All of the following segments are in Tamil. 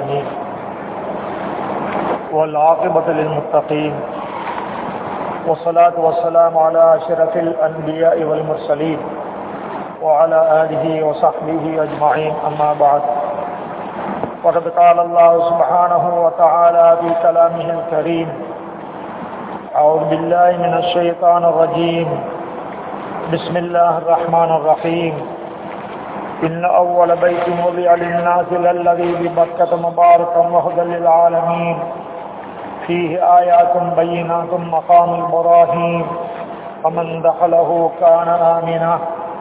العالمين والعاقبة للمتقين والصلاة والسلام على أشرف الأنبياء والمرسلين وعلى آله وصحبه أجمعين أما بعد وقد قال الله سبحانه وتعالى في كلامه الكريم أعوذ بالله من الشيطان الرجيم بسم الله الرحمن الرحيم إن أول بيت وضع للناس للذي ببكة مباركا وهدى للعالمين فيه آيات بينات مقام إبراهيم فمن دخله كان آمنا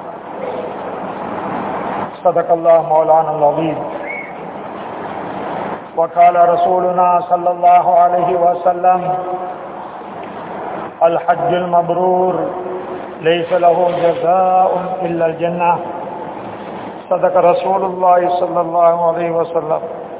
صدق الله مولانا العظيم وقال رسولنا صلى الله عليه وسلم الحج المبرور ليس له جزاء إلا الجنة صدق رسول الله صلى الله عليه وسلم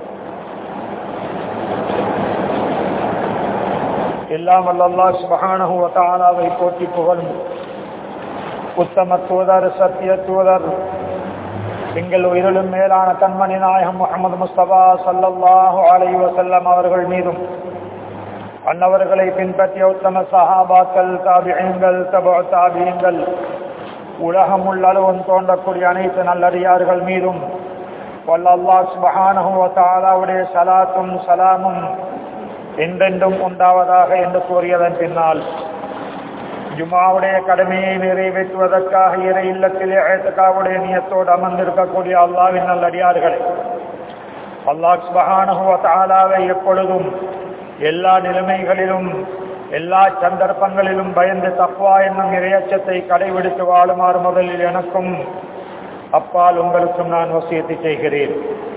எல்லாம் அல்லா சுபஹானஹு வதஆலாவை போற்றி புகழ்ந்து உத்தம தூதர் சத்திய தூதர் எங்கள் உயிரிலும் மேலான கண்மணி நாயகம் முகமது முஸ்தபா சல்லல்லாஹு அலைஹி வஸல்லம் அவர்கள் மீதும் அன்னவர்களை பின்பற்றிய உத்தம சஹாபாக்கள் தாபியங்கள் தப தாபியங்கள் உலகம் உள்ளளவும் தோன்றக்கூடிய அனைத்து நல்லடியார்கள் மீதும் வல்லல்லா சுபஹானஹு வதஆலாவுடைய சலாத்தும் சலாமும் என்றென்றும் உண்டாவதாக என்று கூறியதன் பின்னால் ஜுமாவுடைய கடமையை நிறைவேற்றுவதற்காக இறை இல்லத்திலே அழைத்தக்காவுடைய நியத்தோடு அமர்ந்திருக்கக்கூடிய அல்லாவின் நல்லடியார்களே அல்லாஹ் சுபஹானுவை எப்பொழுதும் எல்லா நிலைமைகளிலும் எல்லா சந்தர்ப்பங்களிலும் பயந்து தப்பா என்னும் இறையச்சத்தை கடைபிடித்து வாழுமாறு முதலில் எனக்கும் அப்பால் உங்களுக்கும் நான் வசியத்தை செய்கிறேன்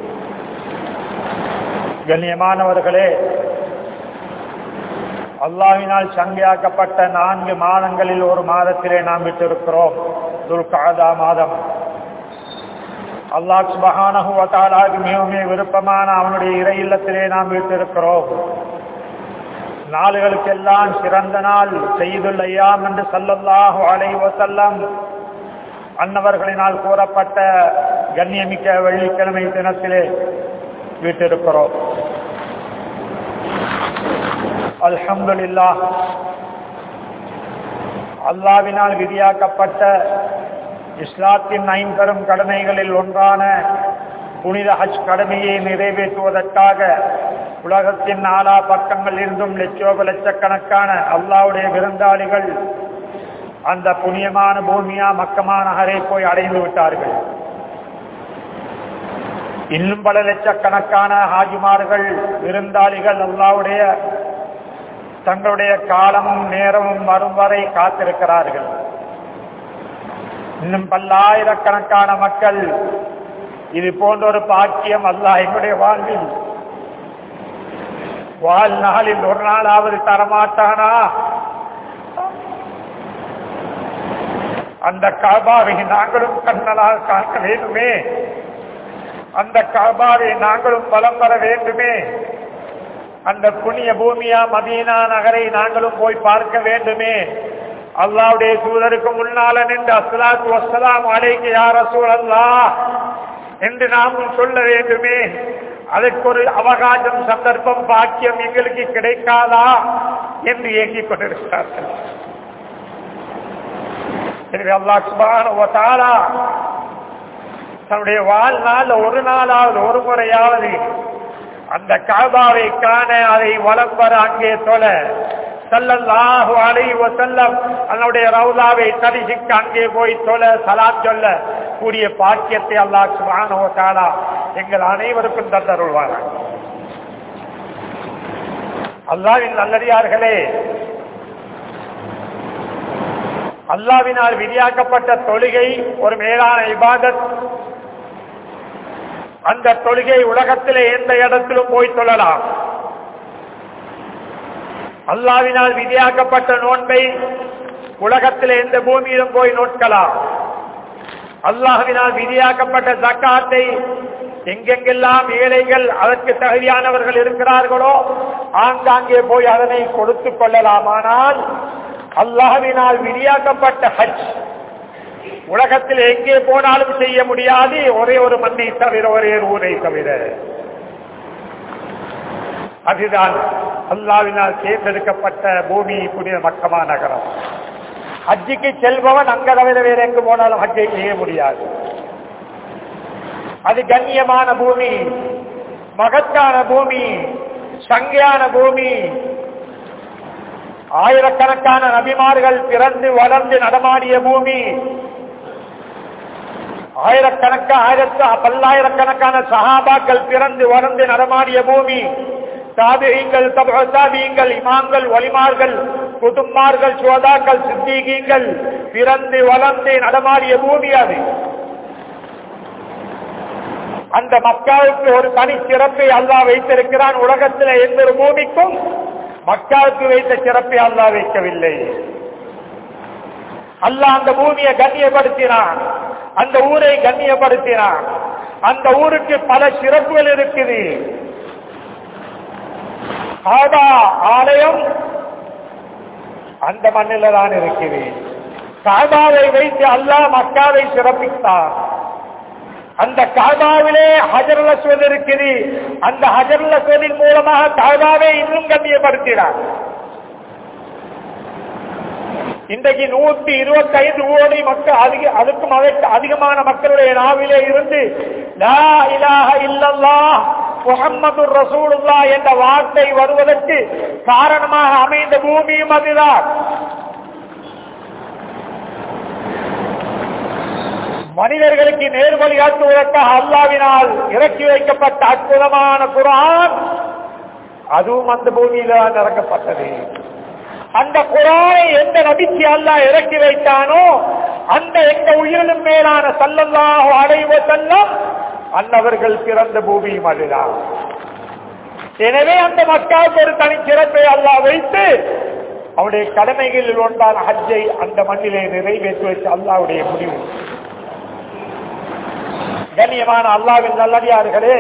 கண்ணியமானவர்களே அல்லாவினால் சங்கையாக்கப்பட்ட நான்கு மாதங்களில் ஒரு மாதத்திலே நாம் விட்டிருக்கிறோம் துல்காதா மாதம் அல்லாஹ் சுபஹானஹுவத்தாலாக மிகவும் விருப்பமான அவனுடைய இறை இல்லத்திலே நாம் விட்டிருக்கிறோம் நாளுகளுக்கெல்லாம் சிறந்த நாள் செய்துள்ள ஐயாம் என்று சல்லல்லாஹு அலை வசல்லம் அன்னவர்களினால் கூறப்பட்ட கண்ணியமிக்க வெள்ளிக்கிழமை தினத்திலே விட்டிருக்கிறோம் அல்ஹம்துல்லா அல்லாவினால் விதியாக்கப்பட்ட இஸ்லாத்தின் ஐம்பெரும் கடமைகளில் ஒன்றான புனித ஹஜ் கடமையை நிறைவேற்றுவதற்காக உலகத்தின் நாலா பக்கங்கள் இருந்தும் லட்சோப லட்சக்கணக்கான அல்லாவுடைய விருந்தாளிகள் அந்த புனியமான பூமியா மக்கமான நகரை போய் அடைந்து விட்டார்கள் இன்னும் பல லட்சக்கணக்கான ஹாஜிமார்கள் விருந்தாளிகள் அல்லாவுடைய தங்களுடைய காலமும் நேரமும் வரும் வரை காத்திருக்கிறார்கள் இன்னும் பல்லாயிரக்கணக்கான மக்கள் இது போன்ற ஒரு பாக்கியம் அல்ல எங்களுடைய வாழ்வில் வாழ்நாளில் ஒரு நாளாவது தரமாட்டானா அந்த காபாவை நாங்களும் கண்ணலால் காக்க வேண்டுமே அந்த காபாவை நாங்களும் பலம் பெற வேண்டுமே அந்த புண்ணிய பூமியா மதீனா நகரை நாங்களும் போய் பார்க்க வேண்டுமே அல்லாவுடைய தூதருக்கு முன்னால நின்று அஸ்லாத்து வசலாம் அலைக்கு யார சூழல்லா என்று நாமும் சொல்ல வேண்டுமே அதற்கு ஒரு அவகாசம் சந்தர்ப்பம் பாக்கியம் எங்களுக்கு கிடைக்காதா என்று இயங்கிக் கொண்டிருக்கிறார்கள் எனவே அல்லா சுபான தன்னுடைய வாழ்நாள் ஒரு நாளாவது ஒரு முறையாவது அந்த காபாவை காண அதை வலம் வர அங்கே தொல சல்லல்லாஹு அலைஹி வஸல்லம் அதனுடைய ரவுலாவை தரிசிக்க அங்கே போய் தொல சலாம் சொல்ல கூடிய பாக்கியத்தை அல்லாஹ் சுப்ஹானஹு வ தஆலா எங்கள் அனைவருக்கும் தந்தருள்வார் அல்லாஹ்வின் நல்லடியார்களே அல்லாவினால் விதியாக்கப்பட்ட தொழுகை ஒரு மேலான இபாதத் அந்த தொழுகை உலகத்திலே எந்த இடத்திலும் போய் தொழலாம் அல்லாவினால் விதியாக்கப்பட்ட நோன்பை உலகத்திலே எந்த பூமியிலும் போய் நோட்கலாம் அல்லாஹுவினால் விதியாக்கப்பட்ட ஜக்காத்தை எங்கெங்கெல்லாம் ஏழைகள் அதற்கு தகுதியானவர்கள் இருக்கிறார்களோ ஆங்காங்கே போய் அதனை கொடுத்துக் கொள்ளலாம் ஆனால் அல்லாஹுவினால் விதியாக்கப்பட்ட ஹஜ் உலகத்தில் எங்கே போனாலும் செய்ய முடியாது ஒரே ஒரு மண்ணை தவிர ஒரே ஒரு ஊரை தவிர அதுதான் அல்லாவினால் தேர்ந்தெடுக்கப்பட்ட பூமி புனித மக்கமா நகரம் ஹஜ்ஜிக்கு செல்பவன் அங்க தவிர வேற எங்கு போனாலும் ஹஜ்ஜை செய்ய முடியாது அது கண்ணியமான பூமி மகத்தான பூமி சங்கையான பூமி ஆயிரக்கணக்கான நபிமார்கள் பிறந்து வளர்ந்து நடமாடிய பூமி ஆயிரக்கணக்க ஆயிரத்து பல்லாயிரக்கணக்கான சகாபாக்கள் பிறந்து வளர்ந்து நடமாடிய பூமி தாபியங்கள் தாபியங்கள் இமாம்கள் ஒலிமார்கள் குதும்மார்கள் சோதாக்கள் சித்திகீங்கள் பிறந்து வளர்ந்து நடமாடிய பூமி அது அந்த மக்காவுக்கு ஒரு தனி சிறப்பை அல்லாஹ் வைத்திருக்கிறான் உலகத்தில் எந்த ஒரு பூமிக்கும் மக்காவுக்கு வைத்த சிறப்பை அல்லாஹ் வைக்கவில்லை அல்லாஹ் அந்த பூமியை கண்ணியப்படுத்தினான் அந்த ஊரை கண்ணியப்படுத்தினான் அந்த ஊருக்கு பல சிறப்புகள் இருக்குது காபா ஆலயம் அந்த மண்ணில தான் இருக்குது காபாவை வைத்து அல்லாஹ் மக்காவை சிறப்பித்தான் அந்த காபாவிலே ஹஜருல் அஸ்வத் இருக்குது அந்த ஹஜருல் அஸ்வதின் மூலமாக காபாவை இன்னும் கண்ணியப்படுத்தினார் இன்றைக்கு நூத்தி இருபத்தி ஐந்து கோடி மக்கள் அதிக அதுக்கும் அதற்கு அதிகமான மக்களுடைய நாவிலே இருந்து லா இலாஹ இல்லல்லாஹ் முகம்மது ரசூலுல்லா என்ற வார்த்தை வருவதற்கு காரணமாக அமைந்த பூமியும் அதுதான் மனிதர்களுக்கு நேர்வழி காட்டுவதற்காக அல்லாவினால் இறக்கி வைக்கப்பட்ட அற்புதமான குரான் அதுவும் அந்த பூமியில தான் இறக்கப்பட்டது அந்த குரானை எந்த நபிக்கு அல்லாஹ் இறக்கி வைத்தானோ அந்த எந்த உயிரிலும் மேலான சல்லல்லாஹு அடைவ செல்லம் அன்னவர்கள் பிறந்த பூமியும் அதுதான் எனவே அந்த மக்களுக்கு ஒரு தனி சிறப்பை அல்லாஹ் வைத்து அவருடைய கடமைகளில் ஒன்றான ஹஜ்ஜை அந்த மண்ணிலே நிறைவேற்றுவது அல்லாவுடைய முடிவு கண்ணியமான அல்லாவின் நல்லடியார்களே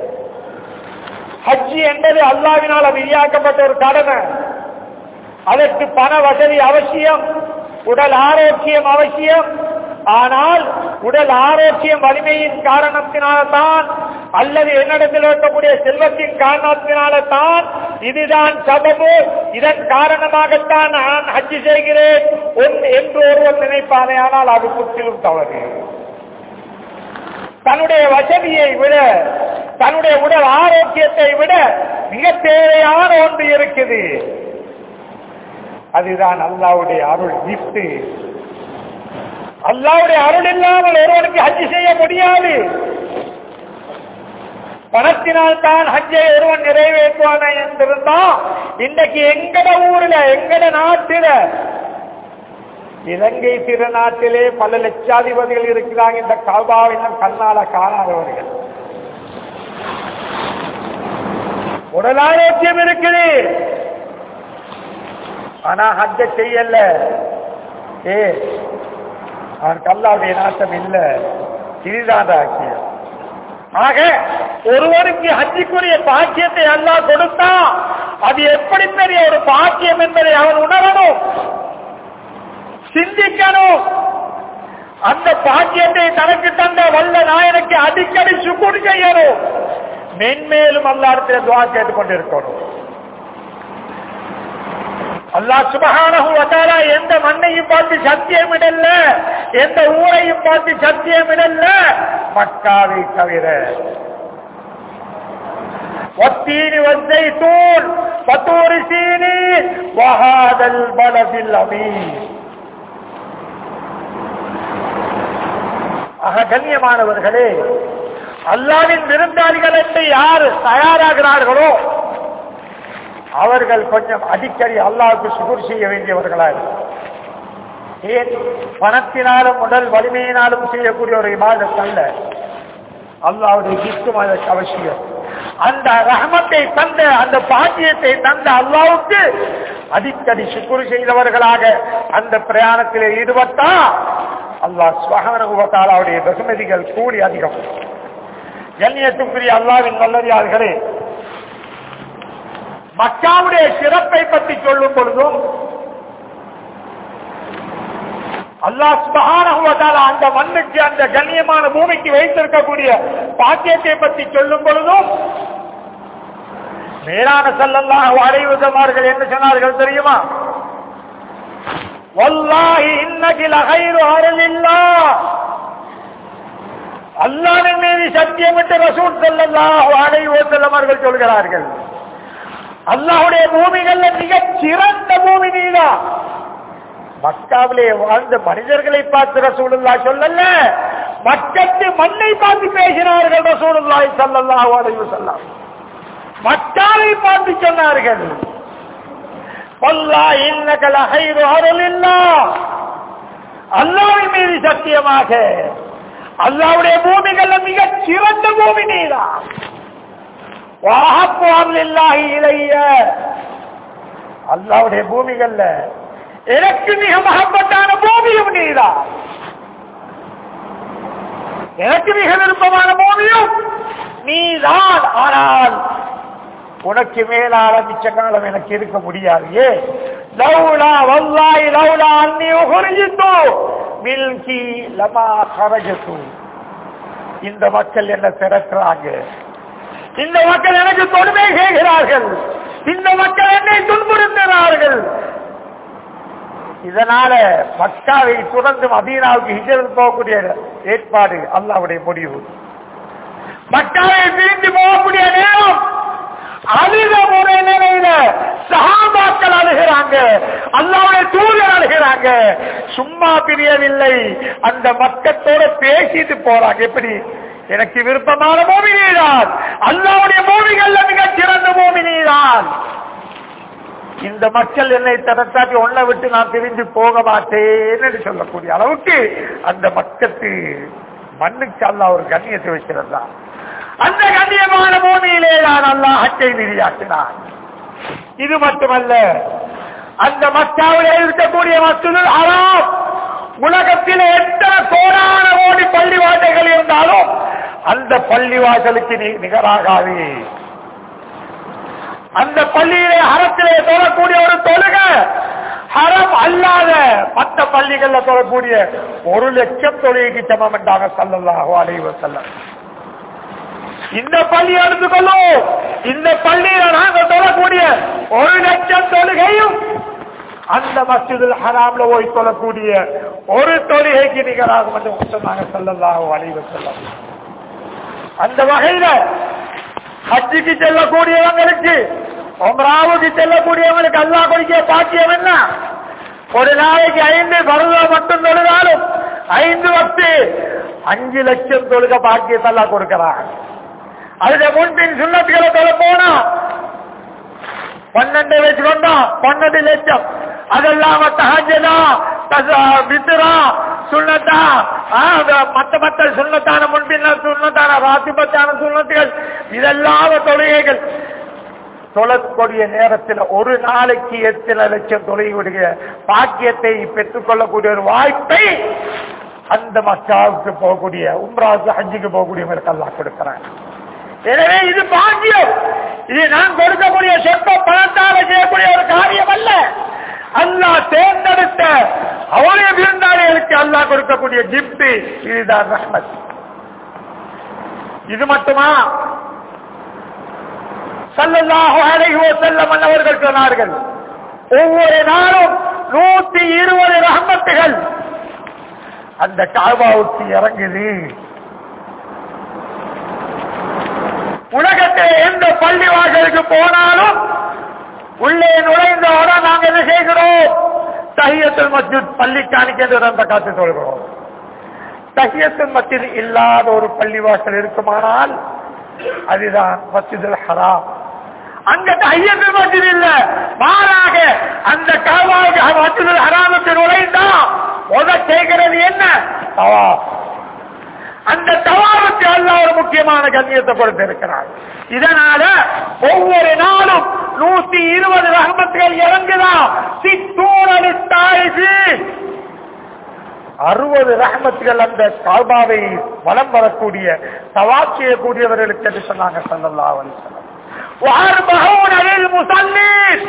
ஹஜ்ஜி என்பது அல்லாவினால் விரியாக்கப்பட்ட ஒரு கடமை அதற்கு பண வசதி அவசியம் உடல் ஆரோக்கியம் அவசியம் ஆனால் உடல் ஆரோக்கியம் வலிமையின் காரணத்தினால்தான் அல்லது என்னிடத்தில் இருக்கக்கூடிய செல்வத்தின் காரணத்தினால்தான் இதுதான் சபபு இதன் காரணமாகத்தான் நான் ஹஜ்ஜி செய்கிறேன் என்று ஒருவர் நினைப்பானே ஆனால் அது முற்றிலும் தவறு தன்னுடைய வசதியை விட தன்னுடைய உடல் ஆரோக்கியத்தை விட மிக தேவையான ஒன்று இருக்குது அதுதான் அல்லாவுடைய அருள் கிஃப்ட் அல்லாவுடைய அருள் இல்லாமல் ஒருவனுக்கு ஹஜ்ஜி செய்ய முடியாது பணத்தினால் தான் ஹஜ்ஜை ஒருவன் நிறைவேற்றுவான என்றிருந்தா இன்றைக்கு எங்கட ஊர்ல எங்கட நாட்டில இலங்கை திருநாட்டிலே பல லட்சாதிபதிகள் இருக்கிறாங்க இந்த கல்பாவின் கண்ணால காணாதவர்கள் உடல் ஆரோக்கியம் இருக்குது ஆனா ஹஜ்ஜ செய்யல ஏ அவன் கல்லாவுடைய நாட்டம் இல்ல இதுதான் ராக்கியம் ஆக ஒருவருக்கு ஹஜ்ஜிக்குரிய பாக்கியத்தை அல்லாஹ் கொடுத்தா அது எப்படி பெரிய ஒரு பாக்கியம் என்பதை அவன் உணரணும் சிந்திக்கணும் அந்த பாக்கியத்தை தனக்கு தந்த வல்ல நாயனுக்கு அடிக்கடி சுக்குடு செய்யணும் மென்மேலும் அல்லாடத்தில் துவா கேட்டுக் கொண்டிருக்கணும் அல்லாஹ் சுபஹானஹு வதஆலா எந்த மண்ணையும் பார்த்து சத்தியம் இடல்ல எந்த ஊரையும் பார்த்து சத்தியம் இடல்ல மக்காவை தவிர والتين والزيتون وطور سينين وهذا البلد الأمين ஆக கண்ணியமானவர்களே அல்லாவின் விருந்தாளிகள் என்று யார் தயாராகிறார்களோ அவர்கள் கொஞ்சம் அடிக்கடி அல்லாவுக்கு சுகுர் செய்ய வேண்டியவர்களா ஏன் பணத்தினாலும் உடல் வலிமையினாலும் செய்யக்கூடிய ஒரு இமாதத் அல்ல அல்லாவுடைய கிஃப்டும் அதற்கு அவசியம் அந்த ரஹமத்தை தந்த அந்த பாக்கியத்தை தந்த அல்லாவுக்கு அடிக்கடி சுக்குரு செய்தவர்களாக அந்த பிரயாணத்திலே ஈடுபட்டா அல்லாஹ் சுவகானுபவத்தால் வெகுமதிகள் கூடி அதிகம் கண்ணியத்துக்குரிய அல்லாவின் நல்லதார்களே மக்காவுடைய சிறப்பை பற்றி சொல்லும் பொழுதும் அல்லாஹ் சுபஹானஹுவதால அந்த மண்ணுக்கு அந்த கண்ணியமான பூமிக்கு வைத்திருக்கக்கூடிய பாக்கியத்தை பற்றி சொல்லும் பொழுதும் மேலான செல்லல்லாஹு அலைவசமார்கள் என்ன சொன்னார்கள் தெரியுமா வல்லாஹி இன்னகி லகைரு அருளில்லாஹ் அல்லாஹ்வின் மீது சத்தியமிட்டு ரசூல் ஸல்லல்லாஹு அலைஹி வஸல்லம் அவர்கள் சொல்கிறார்கள் அல்லாஹ்வுடைய பூமிகள்ல மிகச் சிறந்த பூமி நீதான் மக்காவிலே வாழ்ந்த மனிதர்களை பார்த்து ரசூலுல்லா சொல்லல மக்கத்து மண்ணை பார்த்து பேசினார்கள் ரசூலுல்லாஹி ஸல்லல்லாஹு அலைஹி வஸல்லம் மக்காவை பார்த்து சொன்னார்கள் வல்லாஹி இன்னக லகைரு அருளில்லாஹ் அல்லாஹ்வின் மீது சத்தியமாக அல்லாவுடைய பூமிகள்ல மிக சிறந்த பூமி நீதான் வாஹப்புவாமில்லாஹி இலைய அல்லாவுடைய பூமிகள்ல எனக்கு மிக மகப்பட்டான பூமியும் நீதான் எனக்கு மிக விருப்பமான பூமியும் நீதான் ஆனால் உனக்கு மேலான மிச்ச காலம் எனக்கு இருக்க முடியாது ஏ லவுலா வல்லாய் லவுலா அன்னி உகுரிஜித்து மில்கி லமா கரஜத்து இந்த மக்கள் என்ன திரட்டுறாங்க இந்த மக்கள் எனக்கு கொடுமை செய்கிறார்கள் இந்த மக்கள் என்னை துன்புறுத்துகிறார்கள் இதனால மக்காவை துறந்து மதீனாவுக்கு ஹிஜரத் போகக்கூடிய ஏற்பாடு அல்லாவுடைய முடிவு மக்காவை பிரிந்து போகக்கூடிய நேரம் அழுத முறை நிலையில சகாபாக்கள் அழுகிறாங்க அல்லாவுடைய தூதர் அழுகிறாங்க சும்மா பிரியவில்லை அந்த மக்கத்தோட பேசிட்டு போறாங்க எப்படி எனக்கு விருப்பமான பூமி நீதான் அல்லாவுடைய பூமிகள்ல மிகச் சிறந்த பூமி நீதான் இந்த மக்கள் என்னை தரத்தாட்டி ஒன்ன விட்டு நான் பிரிந்து போக மாட்டேன் என்று சொல்லக்கூடிய அளவுக்கு அந்த மக்கத்து மண்ணுக்கு அல்லா ஒரு கண்ணியத்தை வச்சிருந்தான் அந்த கண்ணியமான பூமியிலே தான் அல்லா ஹச்சை விதியாக்கினான் இது மட்டுமல்ல அந்த மக்காவிலே இருக்கக்கூடிய மக்கள் அறாம் உலகத்தில் எத்தனை கோடான கோடி பள்ளி வாசல்கள் இருந்தாலும் அந்த பள்ளி வாசலுக்கு நி- நிகராகாது அந்த பள்ளியிலே ஹரத்திலே தொழக்கூடிய ஒரு தொழுக ஹரம் அல்லாத மற்ற பள்ளிகள்ல தொழக்கூடிய ஒரு லட்சம் தொழுகைக்கு சமம் என்றாங்க சல்லல்லாஹு அலைஹி வஸல்லம் இந்த பள்ளி எடுத்துக்கொள்ளும் இந்த பள்ளியில நாங்க தொழக்கூடிய ஒரு லட்சம் தொழுகையும் அந்த மஸ்ஜிதுல் ஹராம்ல போய் தொழக்கூடிய ஒரு தொழுகைக்கு நிகராகும் என்று சொன்னாங்க சல்லல்லாஹு அலைஹி வஸல்லம் அந்த வகையில ஹஜ்ஜுக்கு செல்லக்கூடியவங்களுக்கு உம்ராவுக்கு செல்லக்கூடியவங்களுக்கு அல்லாஹ் கொடுக்கிற பாக்கியம் என்ன ஒரு நாளைக்கு ஐந்து பருவ மட்டும் தொழுதாலும் ஐந்து வக்து அஞ்சு லட்சம் தொழுக பாக்கியத்தை எல்லாம் கொடுக்கிறான் அதுல முன்பின் சுண்ணத்துக்களை தொழ போனா பன்னெண்டு வச்சுக்கொண்டா பன்னெண்டு லட்சம் அதெல்லாம் தஹஜதா வித்துரா சுண்ணத்தா ஆ, அத- மத்த மத்த சுண்ணத்தான முன்பின்ன சுண்ணத்தான ராசிபத்தான சுண்ணத்துகள் இதெல்லாம் தொழுகைகள் தொழக்கூடிய நேரத்தில் ஒரு நாளைக்கு எத்தனை லட்சம் தொழுகையுடைய பாக்கியத்தை பெற்றுக்கொள்ளக்கூடிய ஒரு வாய்ப்பை அந்த மக்காவுக்கு போகக்கூடிய உம்ராவுக்கு ஹஜ்ஜுக்கு போகக்கூடியவங்களுக்கு எல்லாம் கொடுக்கிறாங்க எனவே இது பாக்கியம் இது நான் கொடுக்கக்கூடிய சொற்ப பணத்தால செய்யக்கூடிய ஒரு காரியம் அல்ல அல்லாஹ் தேர்ந்தெடுத்த அவருடைய விருந்தாளிகளுக்கு அல்லாஹ் கொடுக்கக்கூடிய கிப்ட் இதுதான் ரஹ்மத் இது மட்டுமா சல்லல்லாஹு அலைஹி வஸல்லம் அவர்கள் சொன்னார்கள் ஒவ்வொரு நாளும் நூத்தி இருபது ரஹமத்துகள் அந்த காபாவுக்கு இறங்குது உலகத்தில் எந்த பள்ளி வாசலுக்கு போனாலும் உள்ளே நுழைந்தோட நாங்க என்ன செய்கிறோம் தஹியத்துல் மஸ்ஜித் பள்ளி காணிக்கின்ற அந்த காத்து சொல்கிறோம் தஹியத்துல் மஸ்ஜித் இல்லாத ஒரு பள்ளிவாசல் இருக்குமானால் அதுதான் மஸ்ஜிதுல் ஹராம் அங்க தஹியத்துல் மஸ்ஜித் இல்ல மாறாக அந்த காவாவுக்கு மஸ்ஜிதுல் ஹராமுக்கு நுழைந்தா உத செய்கிறது என்ன தவாப் அந்த தவாவுக்கு அல்ல ஒரு முக்கியமான கண்ணியத்தை கொடுத்திருக்கிறார் இதனால ஒவ்வொரு நாளும் நூத்தி இருபது ரஹமத்துகள் இறங்குதா சித்தூரலி தாய்சி அறுபது ரஹமத்துகள் அந்த காபாவை வலம் வரக்கூடிய தவாப் செய்யக்கூடியவர்களுக்கு என்று சொன்னாங்க சல்லல்லாஹு அலைஹி வஸல்லம் وأربعون للمصلين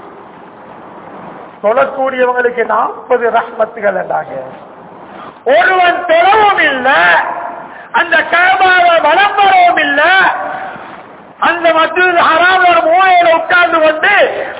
தொழக்கூடியவங்களுக்கு நாற்பது ரஹ்மத்துகள் என்றாங்க ஒருவன் தொழவும் இல்ல அந்த காபாவை வலம் வரவும் இல்ல அந்த மத்தியில் ஹராம் ஒரு மூல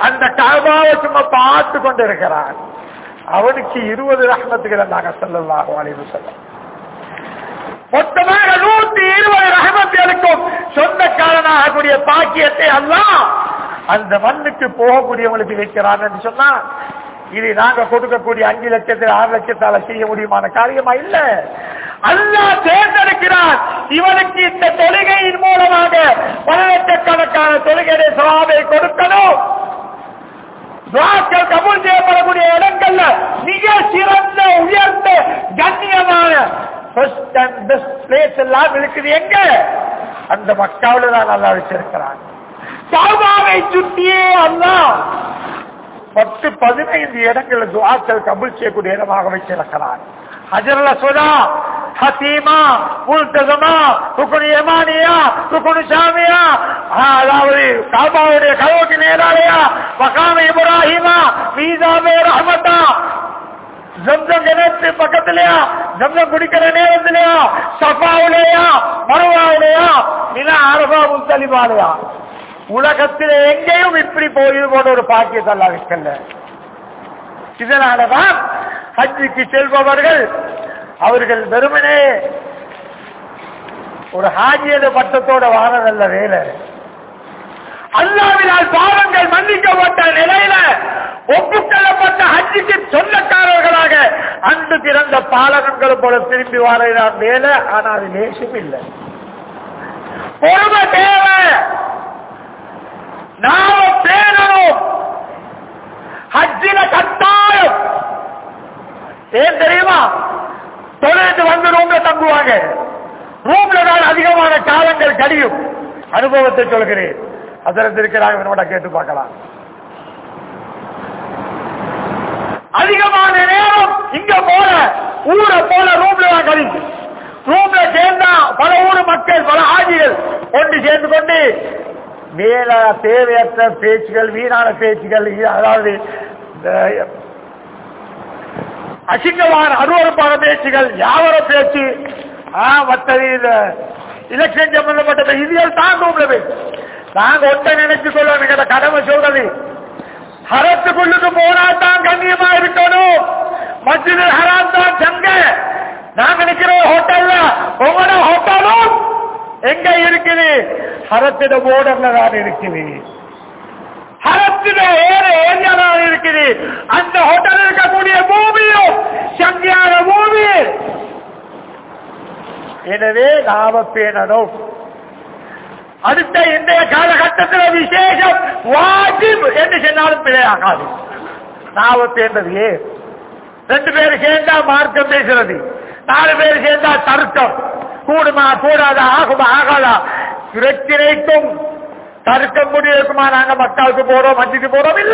அந்த கபாவை சும்மா பார்த்து கொண்டு இருக்கிறான் அவனுக்கு இருபது ரஹமத்துகள் நாங்க சொல்லலாம் அலைவு சொல்ல மொத்தமாக நூத்தி இருபது ரஹமத்துகளுக்கும் சொந்தக்காரனாக கூடிய பாக்கியத்தை எல்லாம் அந்த மண்ணுக்கு போகக்கூடியவங்களுக்கு வைக்கிறான் என்று சொன்னா இது நாங்க கொடுக்கக்கூடிய அஞ்சு லட்சத்தில் ஆறு லட்சத்தால செய்ய முடியுமான காரியமா இல்ல அல்லாஹ் தேர்ந்தெடுக்கிறான் இவனுக்கு இந்த தொழுகையின் மூலமாக பல லட்சக்கணக்கான தொழுகையை சவாபை கொடுக்கணும் துவாக்கள் கபூல் செய்யப்படக்கூடிய இடங்கள்ல மிக சிறந்த உயர்ந்த கண்ணியமான ஃபர்ஸ்ட் அண்ட் பெஸ்ட் பிளேஸ் எல்லாம் இருக்குது எங்க அந்த மக்காவில் தான் நல்லா வச்சிருக்கிறான் காபாவை சுற்றியே அல்லாஹ் பத்து பதினைந்து இடங்களில் துவாக்கள் கபூல் செய்யக்கூடிய இடமாக வச்சிருக்கிறான் ஹஜரல சுதா ஹசீமா முல்தசமா ருக்குனு யமானியா ருக்குனு சாமியா அதாவது காபாவுடைய கதவுக்கு நேராலையா மகாம இப்ராஹிமா மீசாமே ரஹமத்தா ஜம்சம் கிணத்து பக்கத்திலயா ஜம்சம் குடிக்கிற நேரத்திலயா சஃபாவுலையா மருவாவுலையா நில அரபா முத்தலிபாலையா உலகத்தில் எங்கேயும் இப்படி போய் போன ஒரு பாக்கியத்தல்லா வைக்கல இதனாலதான் ஹஜ்ஜுக்கு செல்பவர்கள் அவர்கள் வெறுமனே ஒரு ஹாஜியது பட்டத்தோட வாரதல்ல வேலை அல்லாவினால் பாவங்கள் மன்னிக்கப்பட்ட நிலையில ஒப்புக்கொள்ளப்பட்ட ஹஜ்ஜுக்கு சொந்தக்காரர்களாக அன்று பிறந்த பாலகங்கள் போல திரும்பி வாரான் வேலை ஆனால் அது லேசும் இல்லை பொறுமை தேவை நாம பேரணும் ஹஜ்ஜில கட்டாயம் ஏன் தெரியுமா தொழிலுக்கு வந்து ரூம்ல தங்குவாங்க ரூம்ல தான் அதிகமான காலங்கள் கடியும் அனுபவத்தை சொல்கிறேன் அதற்கு இருக்கிறாங்க இவனோட கேட்டு பார்க்கலாம் அதிகமான நேரம் இங்க போல ஊரை போல ரூம்ல தான் கழிச்சு ரூம்ல சேர்ந்தா பல ஊர் மக்கள் பல ஆஜிகள் ஒன்று சேர்ந்து கொண்டு மேல தேவையற்ற பேச்சுகள் வீணான பேச்சுகள் இது அதாவது இந்த அசிங்கமான அருவறுப்பான பேச்சுகள் யாவர பேச்சு ஆ, மற்றது இந்த எலெக்ஷன் சம்பந்தப்பட்ட இதுகள் தான் ரூம்ல பேச்சு நாங்க ஒன்றை நினைச்சு கொள்ளணும் எங்கட கடமை சொல்றது ஹரத்துக்குள்ளுக்கு போனா தான் கண்ணியமா இருக்கணும் மஸ்ஜிது ஹராம் தான் சங்க நாங்க நிக்கிற ஹோட்டல்ல உங்களோட ஹோட்டலும் எங்க இருக்குது ஹரத்திட போர்டர்ல தான் இருக்குது ஹரத்திட ஏற ஏரியாவில் இருக்குது அந்த ஹோட்டல் இருக்கக்கூடிய பூமியும் சங்கியான பூமி எனவே நாம பேணணும் அடுத்த இன்றைய காலகட்டத்தில் விசேஷம் வாஜிப் என்று சொன்னாலும் பிழையாகாது நாம பேர்ந்தது ஏன் ரெண்டு பேர் சேர்ந்தா மார்க்கம் பேசுறது நாலு பேர் சேர்ந்தா தர்க்கம் கூடுமா கூடாதா ஆகுமா ஆகாதா பிரச்சனைக்கும் தர்க்கம் முடியுமா நாங்க மக்களுக்கு போறோம் மத்திக்கு போறோம் இல்ல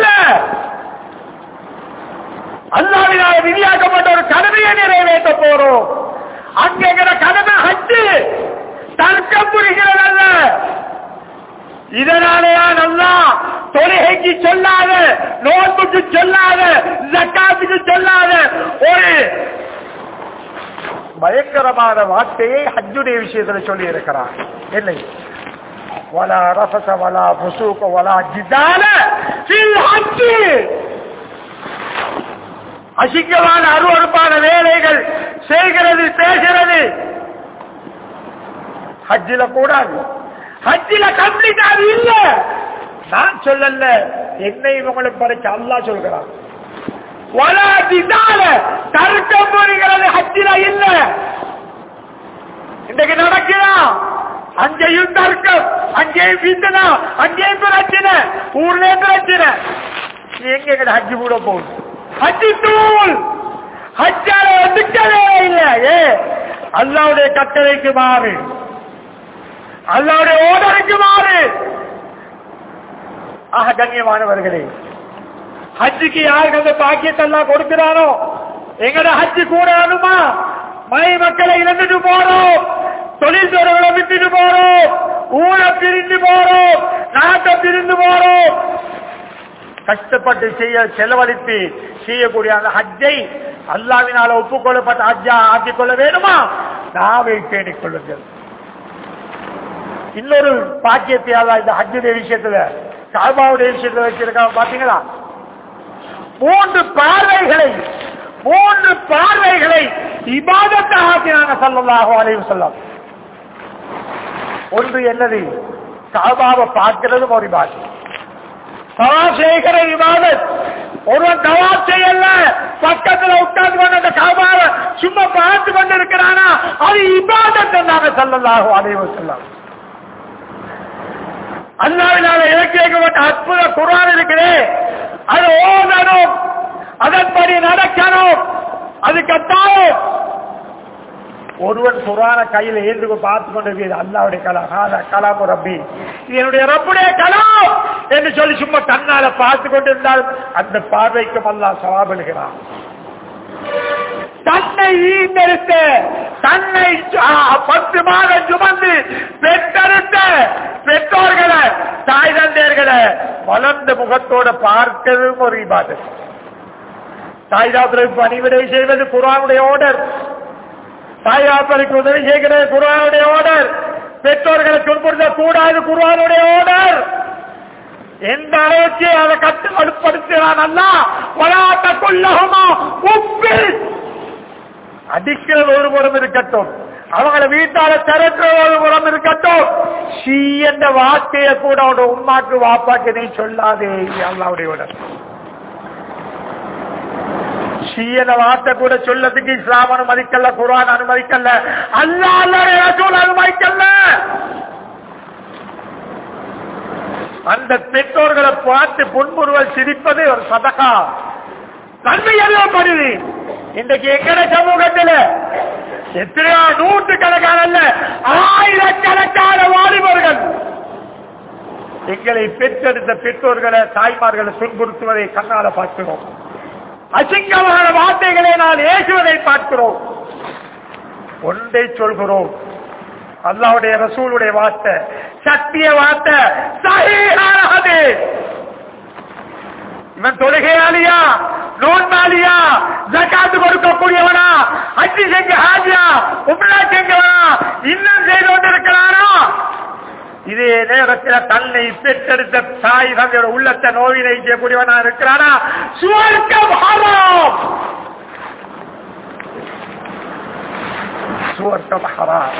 அல்லாவினால் விதியாக்கப்பட்ட ஒரு கடமையை நிறைவேற்ற போறோம் அங்கிற கடமை ஹஜ்ஜு தர்க்கம் புரிகிறதல்ல இதனாலேயா நல்லா தொழுகைக்கு சொல்லாத நோன்புக்கு சொல்லாத ஜக்காத்துக்கு சொல்லாத ஒரு பயங்கரமான வார்த்தையை ஹஜ்ஜுடைய விஷயத்துல சொல்லி இருக்கிறார் இல்லை வலா ரசச வலா புசூக வலா ஜிதால ஃபில் ஹஜ்ஜி அசிங்கமான அருவறுப்பான வேலைகள் செய்கிறது பேசுறது ஹஜ்ஜில கூடாது ஹஜ்ஜில கம்ப்ளீட் அது இல்ல நான் சொல்லல என்னை உங்களுக்கு படைச்ச அல்லாஹ் சொல்கிறான் வலா ஜிதால தர்க்கம் புரிகிறது ஹஜ்ஜில இல்ல இன்றைக்கு நடக்கிறா அங்கேயும் தர்க்கம் அங்கேயும் பிந்தனா அங்கேயும் பிரச்சனை ஊர்ல பிரச்சனை நீ எங்க எங்க ஹஜ்ஜி கூட போகுது ஹஜ்ஜி தூள் ஹஜ்ஜால வந்துக்கவே இல்லை ஏ அல்லாவுடைய கட்டளைக்கு மாறு அல்லாவுடைய ஓடருக்கு மாறு ஆக கண்ணியமானவர்களே ஹஜ்ஜுக்கு யாருக்கு அந்த பாக்கியத்தெல்லாம் கொடுக்கிறானோ எங்கட ஹஜ்ஜு கூட ஆகுமா மனை மக்களை இழந்துட்டு போறோம் தொழில் துறைகளை விட்டுட்டு போறோம் ஊரை பிரிந்து போறோம் நாட்டை பிரிந்து போறோம் கஷ்டப்பட்டு செய்ய செலவழித்து செய்யக்கூடிய அந்த ஹஜ்ஜை அல்லாவினால ஒப்புக்கொள்ளப்பட்ட ஹஜ்ஜா ஆக்கிக் கொள்ள வேணுமா நாவை பேணிக் கொள்ளுங்கள் இன்னொரு பாக்கியத்தை அல்லாஹ் இந்த ஹஜ்ஜுடைய விஷயத்துல காபாவுடைய விஷயத்தை வச்சிருக்காங்க பாத்தீங்களா மூன்று பார்வைகளை மூன்று பார்வைகளை இபாதத்தாக ஆக்கினாங்க சல்லல்லாஹு அலைஹி வஸல்லம் ஒன்று என்னது காபாவை பார்க்கிறதும் ஒரு இபாதத் தவாப் செய்கிற இபாதத் ஒருவன் தவாப் செய்யல பக்கத்துல உட்கார்ந்து கொண்டு அந்த காபாவை சும்மா பார்த்து கொண்டு இருக்கிறானா அது இபாதத் நாங்க சல்லல்லாஹு அலைஹி வஸல்லம் அல்லாவினால இலக்கி வைக்கப்பட்ட அற்புத குரான் இருக்கிறே அது ஓதணும் அதன்படி நடக்கணும் அது கட்டாயம் ஒருவன் குரான கையில் ஏந்து பார்த்து கொண்டிருக்கிறது அல்லாவுடைய கலாம் ஹாதா கலாம் ரப்பி இது என்னுடைய ரப்புடைய கலாம் என்று சொல்லி சும்மா கண்ணால பார்த்து கொண்டிருந்தால் அந்த பார்வைக்கும் அல்லாஹ் சவாபடுகிறான் தன்னை ஈந்தெடுத்த தன்னை ஆ, பத்து மாதம் சுமந்து பெற்றெடுத்த பெற்றோர்களை தாய் தந்தையர்களை வளர்ந்த முகத்தோட பார்க்கிறதும் ஒரு இபாதத் தாய் தாப்பருக்கு பணிவிடை செய்வது குரானுடைய ஓர்டர் தாய் தாப்பருக்கு உதவி செய்கிறது குரானுடைய ஓர்டர் பெற்றோர்களை துன்புறுத்த கூடாது குரானுடைய ஓர்டர் எந்த அளவுக்கு அதை கட்டுப்படுத்துகிறான் அல்ல வளாட்டக்குள்ளகமா உப்பில் அடிக்கிறது ஒரு புறம் இருக்கட்டும் அவங்கள வீட்டால திறக்கிற ஒரு புறம் இருக்கட்டும் ஷீ என்ற வார்த்தையை கூட அவனோட உமாக்கு வாப்பாக்கு நீ சொல்லாதே இது அல்லாவுடைய உடல் ஷீ என்ற வார்த்தை கூட சொல்லதுக்கு இஸ்லாம் அனுமதிக்கல குரான் அனுமதிக்கல அல்லா அல்லாடைய ரசூல் அனுமதிக்கல அந்த பெற்றோர்களை பார்த்து புன்முறுவல் சிரிப்பது ஒரு சதகா நன்மை எல்லாம் படுது இன்றைக்கு எங்கட சமூகத்தில் எத்தனையோ நூற்று கணக்கான அல்ல ஆயிரக்கணக்கான வாலிபர்கள் எங்களை பெற்றெடுத்த பெற்றோர்களை தாய்மார்களை துன்புறுத்துவதை கண்ணால பார்க்கிறோம் அசிங்கமான வார்த்தைகளை நான் ஏசுவதை பார்க்கிறோம் ஒன்றை சொல்கிறோம் அல்லாவுடைய ரசூலுடைய வார்த்தை சத்திய வார்த்தை சஹீஹானது இவன் தொழுகையாளியா நோன்பாளியா ஜக்காத்து கொடுக்கக்கூடியவனா அச்சு செஞ்ச ஹாஜியா உம்ரா செஞ்சவனா இன்னும் செய்து கொண்டிருக்கிறானோ இதே நேரத்தில் தன்னை பெற்றெடுத்த தாய் தந்தையோட உள்ளத்தை நோவினை செய்யக்கூடியவனா இருக்கிறானா சுவர்க்கம் ஹராம் சுவர்க்கம் ஹராம்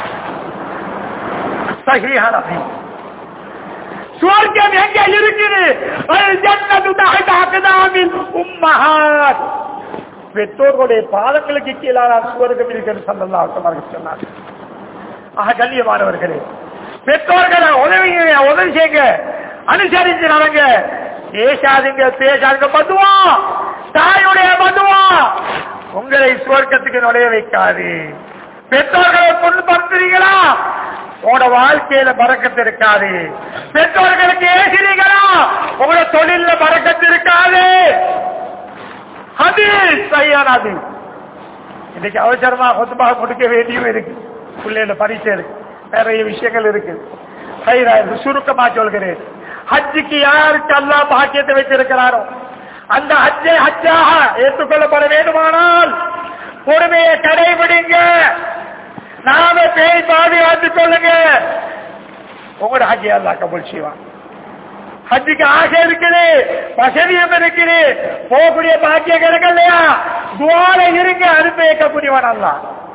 சஹீஹான ஹதீஸ் சுவர்க்கம் எங்க இருக்குது அல் ஜன்னத்து தஹத அக்தாமில் உம்மஹாத் பெற்றோர்களுடைய பாதங்களுக்கு கீழான சுவர்க்கம் இருக்கிறது சல்லல்லாஹு அலைஹி வஸல்லம் சொன்னார் ஆக கண்ணியமானவர்களே பெற்றோர்களை உதவி உதவி செய்யுங்க அனுசரிச்சு நடங்க பேசாதீங்க பேசாதீங்க மதுவா தாயுடைய மதுவா உங்களை சுவர்க்கத்துக்கு நுழைய வைக்காது பெற்றோர்களை புண்படுத்துறீங்களா உங்களோட வாழ்க்கையில பறக்கத்து இருக்காது பெற்றோர்களுக்கு ஏசிறீங்களா உங்களோட தொழில பறக்கத்து இருக்காது அது சரியான அது இன்னைக்கு அவசரமா கொத்தமாக முடிக்க வேண்டியும் இருக்கு பிள்ளைகள பரிசை இருக்கு நிறைய விஷயங்கள் இருக்கு சரிதா இது சுருக்கமா சொல்கிறேன் ஹஜ்ஜுக்கு யாருக்கு அல்லா பாக்கியத்தை வைத்திருக்கிறாரோ அந்த ஹஜ்ஜை ஹஜ்ஜாக ஏற்றுக்கொள்ளப்பட வேண்டுமானால் பொறுமையை கடைபிடிங்க நாம பேய் பாதுகாத்துக் கொள்ளுங்க உங்களோட ஹஜ்ஜை அல்லா கபூல் செய்வான் ஹஜ்ஜுக்கு ஆசை இருக்குது வசதியும் இருக்குது போகக்கூடிய பாக்கியம் கிடைக்கலையா துவார இருங்க அனுப்பி வைக்கக்கூடியவன் அல்ல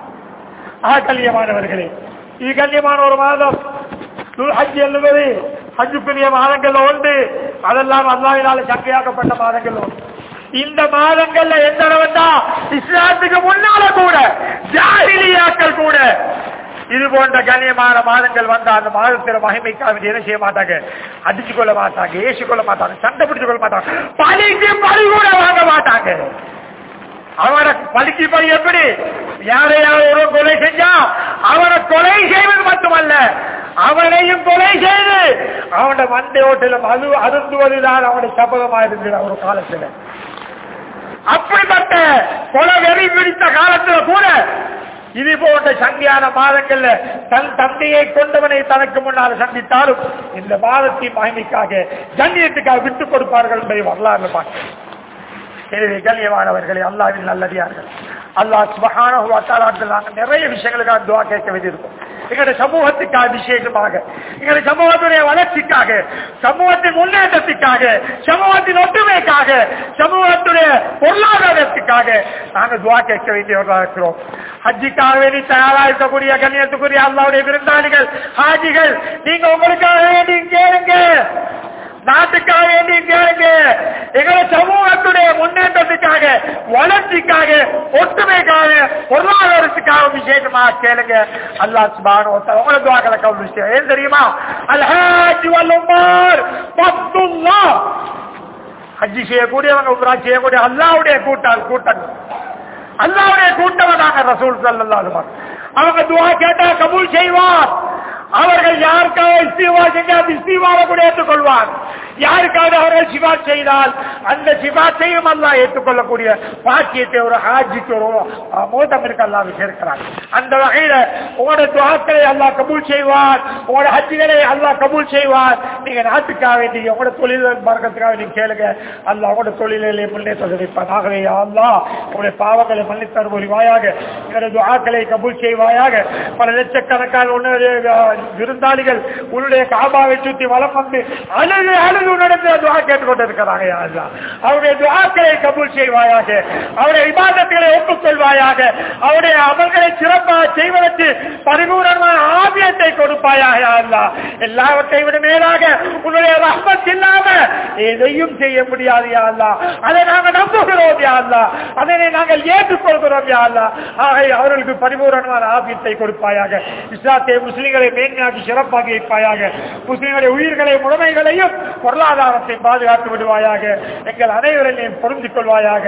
ஆ கல்யமானவர்களே இது கல்யமான ஒரு மாதம் துல் ஹஜ் என்பது ஹஜ்ஜுக்குரிய மாதங்கள் உண்டு அதெல்லாம் அல்லாவினால சங்கையாக்கப்பட்ட மாதங்கள் உண்டு இந்த மாதங்கள்ல எந்த அளவுண்டா இஸ்லாத்துக்கு முன்னால கூட ஜாகிலியாக்கள் கூட இது போன்ற கண்ணியமான மாதங்கள் வந்தா அந்த மாதத்தில மகிமைக்காக என்ன செய்ய மாட்டாங்க அடிச்சு கொள்ள மாட்டாங்க ஏசி கொள்ள மாட்டாங்க சண்டை பிடிச்சு கொள்ள மாட்டாங்க பழிக்கு பழி கூட வாங்க மாட்டாங்க அவனை பழிக்கு பழி எப்படி யாரையாவது ஒரு கொலை செஞ்சா அவனை கொலை செய்வது மட்டுமல்ல அவனையும் கொலை செய்து அவனோட மண்டை ஓட்டிலும் அது அருந்துவதுதான் அவனுடைய சபதமா இருந்தது ஒரு காலத்துல அப்படிப்பட்ட கொலை வெறி பிடித்த காலத்துல கூட இது போன்ற சங்கியான மாதங்கள்ல தன் தந்தையை கொண்டவனை தனக்கு முன்னால் சந்தித்தாலும் இந்த மாதத்தின் மகிமைக்காக கண்ணியத்துக்காக விட்டுக் கொடுப்பார்கள் என்பதை வரலாறு பார்க்கிறேன் எனவே கண்ணியமானவர்களே அல்லாவின் நல்லடியார்கள் அல்லாஹ் சுபகான நாங்கள் நிறைய விஷயங்களுக்காக துவா கேட்க வேண்டியிருக்கும் எங்களுடைய சமூகத்துக்காக விசேஷமாக எங்களுடைய சமூகத்துடைய வளர்ச்சிக்காக சமூகத்தின் முன்னேற்றத்துக்காக சமூகத்தின் ஒற்றுமைக்காக சமூகத்துடைய பொருளாதாரத்துக்காக நாங்கள் துவா கேட்க வேண்டியவர்களாக இருக்கிறோம் ஹஜ்ஜிக்காக வேண்டி தயாரா இருக்கக்கூடிய கண்ணியத்துக்குரிய அல்லாவுடைய விருந்தாளிகள் ஹாஜிகள் நீங்க உங்களுக்காக வேண்டி கேளுங்க நாட்டுக்காக வேண்டி கேளுங்க எங்களை சமூகத்துடைய முன்னேற்றத்துக்காக வளர்ச்சிக்காக ஒற்றுமைக்காக பொருளாதாரத்துக்காக விசேஷமாக கேளுங்க அல்லாஹ் சுபான உங்களை துவாக்களை கவுல் விஷயம் ஏன் தெரியுமா அல்ஹாஜி வல்லுமார் பத்துல்லா ஹஜ்ஜி செய்யக்கூடியவங்க உம்ரா செய்யக்கூடிய அல்லாவுடைய கூட்டால் கூட்டம் அல்லாவுடைய கூட்டம் நாங்க ரசூல் சல்லல்லாஹு அவங்க துவா கேட்டா கபூல் செய்வார் அவர்கள் யாருக்காக இஸ்திவா செஞ்சால் இஸ்திவாவை கூட ஏற்றுக்கொள்வார் யாருக்காக அவர்கள் சிவா செய்தால் அந்த சிவா செய்யும் அல்லா ஏற்றுக்கொள்ளக்கூடிய பாக்கியத்தை ஒரு ஹாஜிக்கு ஒரு மோதம் இருக்கு அல்லா சேர்க்கிறார் அந்த வகையில உங்களோட துவாக்களை அல்லா கபூல் செய்வார் உங்களோட ஹஜ்ஜிகளை அல்லா கபூல் செய்வார் நீங்க நாட்டுக்காக வேண்டி உங்களோட தொழில் மறக்கத்துக்காக நீங்க கேளுங்க அல்லா உங்களோட தொழிலை முன்னேற்ற வைப்பார் ஆகவே அல்லா உங்களுடைய பாவங்களை மன்னித்தர் வாயாக எங்களோட துவாக்களை கபூல் செய்வாயாக பல லட்சக்கணக்கான உன்னுடைய விருந்தாளிகள் உன்னுடைய காபாவை சுற்றி வளம் வந்து அழுது அழுது உன்னிடத்தில் துவா கேட்டுக்கொண்டிருக்கிறாங்க யா அல்லாஹ். அவருடைய துவாக்களை கபூல் செய்வாயாக அவருடைய இபாதத்துகளை ஒப்புக்கொள்வாயாக அவருடைய அமல்களை சிறப்பாக செய்வதற்கு பரிபூரணமான ஆபியத்தை கொடுப்பாயாக யா அல்லாஹ். எல்லாவற்றை விட மேலாக உன்னுடைய ரஹ்மத் இல்லாம எதையும் செய்ய முடியாது யா அல்லாஹ். அதை நாங்கள் நம்புகிறோம் யா அல்லாஹ். அதனை நாங்கள் ஏற்றுக்கொள்கிறோம் யா அல்லாஹ். ஆகவே அவர்களுக்கு பரிபூரணமான ஆபியத்தை கொடுப்பாயாக இஸ்லாத்தை முஸ்லிம்களை மேன்மையாக்கி சிறப்பாக்கி வைப்பாயாக முஸ்லிம்களுடைய உயிர்களை முழுமைகளையும் பொருளாதாரத்தை பாதுகாத்து விடுவாயாக எங்கள் அனைவரையும் பொருந்திக் கொள்வாயாக